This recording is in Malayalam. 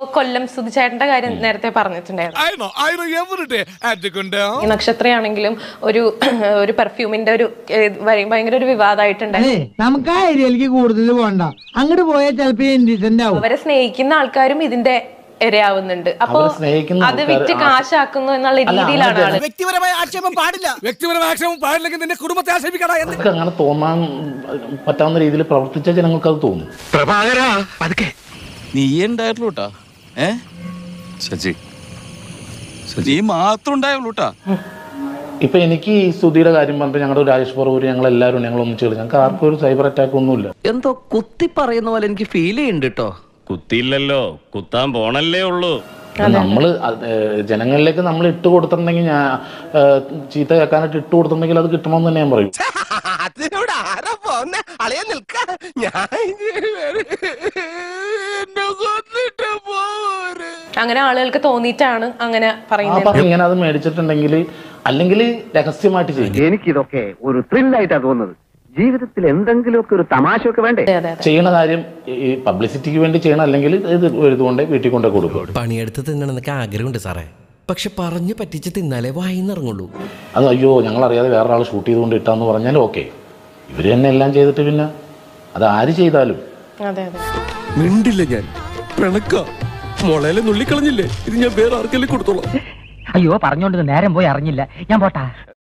കൊല്ലം സുധിച്ചേട്ടന്റെ കാര്യം നേരത്തെ പറഞ്ഞിട്ടുണ്ടായിരുന്നു I know, I know every day. Atticunda. ഈ നക്ഷത്രയാണെങ്കിലും ഒരു ഒരു പെർഫ്യൂമിന്റെ ഒരു ഏഹ്, ഭയ- ഭയങ്കര ഒരു വിവാദമായിട്ടുണ്ടായിരുന്നു നമുക്ക് ആ ഏരിയയിലേക്ക് കൂടുതൽ പോകണ്ട അങ്ങോട്ട് പോയാൽ ചിലപ്പോ ഇൻഡീസെന്റ് ആവും അവരെ സ്നേഹിക്കുന്ന ആൾക്കാരും ഇതിന്റെ ഇരയാവുന്നുണ്ട് അപ്പൊ അവരെ സ്നേഹിക്കുന്ന അത് ആൾക്കാര് വിറ്റ് ആ- കാശാക്കുന്നു എന്നുള്ള അല്ല, രീതിയിലാണ് അങ്ങനെ ആള് വ്യക്തിപരമായ ആക്ഷേപം പാടില്ല വ്യക്തിപരമായ ആക്ഷേപം പാടില്ലെങ്കിൽ നിന്റെ കുടുംബത്തെ ആക്ഷേപിക്കടാ എന്ന് നമുക്ക് അങ്ങനെ തോന്നാൻ പറ്റാവുന്ന രീതിയിൽ പ്രവർത്തിച്ച ജനങ്ങൾക്ക് അത് തോന്നും നീ ഉണ്ടായിട്ടുള്ളൂ കേട്ടാ ഏ ശശി നീ മാത്രം ഉണ്ടായുള്ളൂ കേട്ടാ ഇപ്പൊ എനിക്ക് ഈ സ്തുതിയുടെ കാര്യം പറഞ്ഞിട്ട് ഞങ്ങളുടെ രാജേഷ് പറവൂര് ഞങ്ങൾ എല്ലാവരും ഞങ്ങൾ ഒന്നിച്ചു ഞങ്ങൾക്ക് ആർക്കും ഒരു സൈബർ അറ്റാക്ക് ഒന്നുമില്ല എന്തോ കുത്തി പറയുന്ന പോലെ എനിക്ക് ഫീൽ ചെയ്യുന്നുണ്ട് കേട്ടോ കുത്തിയില്ലല്ലോ കുത്താൻ പോണല്ലേ ഉള്ളൂ നമ്മൾ ജനങ്ങളിലേക്ക് നമ്മൾ ഇട്ട് കൊടുത്തിട്ടുണ്ടെങ്കിൽ ഞാൻ ഏ, ചീത്ത കേൾക്കാനായിട്ട് ഇട്ട് കൊടുത്തിട്ടുണ്ടെങ്കിൽ അത് കിട്ടണമെന്ന് തന്നെ ഞാൻ പറയും അതിനോട് ആരാ പോന്നെ അളയ നിൽക്ക ഞാൻ എന്നെ കൊന്നിട്ട് പോരെ അങ്ങനെ ആളുകൾക്ക് തോന്നിയിട്ടാണ് അങ്ങനെ ആ പറയുന്നത് പറഞ്ഞ് ഇങ്ങനെ അത് മേടിച്ചിട്ടുണ്ടെങ്കിൽ അല്ലെങ്കിൽ രഹസ്യമായിട്ട് ചെയ്യും എനിക്കിതൊക്കെ ഒരു ത്രില്ലായിട്ടാ തോന്നുന്നത് ജീവിതത്തിൽ എന്തെങ്കിലുമൊക്കെ ഒരു തമാശയൊക്കെ വേണ്ടേ അതെ അതെ അതെ ചെയ്യണ കാര്യം ഈ പബ്ലിസിറ്റിക്ക് വേണ്ടി ചെയ്യണം അല്ലെങ്കിൽ ഇത് എഴുതുകൊണ്ട് വീട്ടിൽ കൊണ്ടേ കൊടുക്കും പണിയെടുത്ത് തിന്നണമെന്നൊക്കെ ആഗ്രഹമുണ്ട് സാറേ പക്ഷെ പറഞ്ഞു പറ്റിച്ച് തിന്നാലേ വായിന്നിറങ്ങുള്ളൂ അത് അയ്യോ ഞങ്ങൾ അറിയാതെ വേറെ ആൾ ഷൂട്ട് ചെയ്തുകൊണ്ട് ഇട്ടാന്ന് പറഞ്ഞാൽ ഓക്കെ ഇവർ തന്നെ എല്ലാം ചെയ്തിട്ട് പിന്നെ അത് ആര് ചെയ്താലും അതെ അതെ മിണ്ടില്ല ഞാൻ പിണക്ക മുളയിലെ നുള്ളിക്കളഞ്ഞില്ലേ ഇത് ഞാൻ വേറെ ആർക്കെങ്കിലും കൊടുത്തോളാം അയ്യോ പറഞ്ഞോണ്ട് നേരം പോയി അറിഞ്ഞില്ല ഞാൻ പോട്ടാ